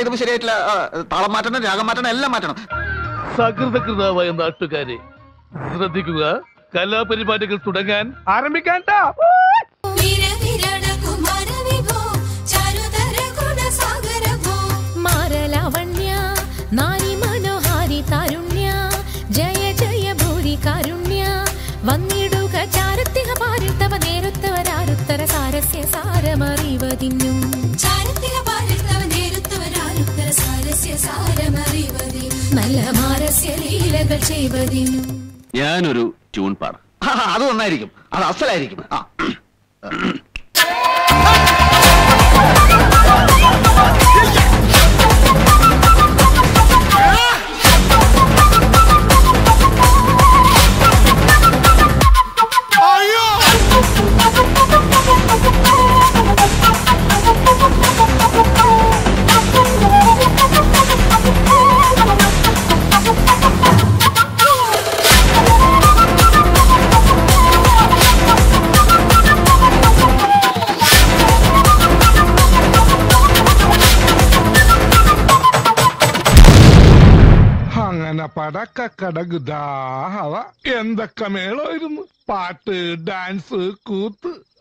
ഇത് ശരിയായിട്ടില്ല ആ, താളം മാറ്റണം രാഗം മാറ്റണം എല്ലാം മാറ്റണം സകൃതകൃതാവായ നാട്ടുകാരെ ശ്രദ്ധിക്കുക കലാപരിപാടികൾ തുടങ്ങാൻ ആരംഭിക്കാൻ ട്ടാ. മാരലാവണ്യ നാരി മനോഹാരി താരുണ്യ ജയ ജയ ഭൂരി കാരുണ്യ വന്നിടുക ചാരത്തിഹ പാരിൽ തവ നേരുത്തവരാരുത്തര സാരസ്യ സാരമറിവതിന്നു നല്ല മാരസ്യ ലീലകൾ ചെയ്വതിന്നു ഞാനൊരു ട്യൂൺ പാർ ആ, അത് നന്നായിരിക്കും അത് അസലായിരിക്കും ആ അങ്ങനെ പടക്കടകുദാഹവ എന്തൊക്കെ മേളമായിരുന്നു പാട്ട് ഡാൻസ് കൂത്ത്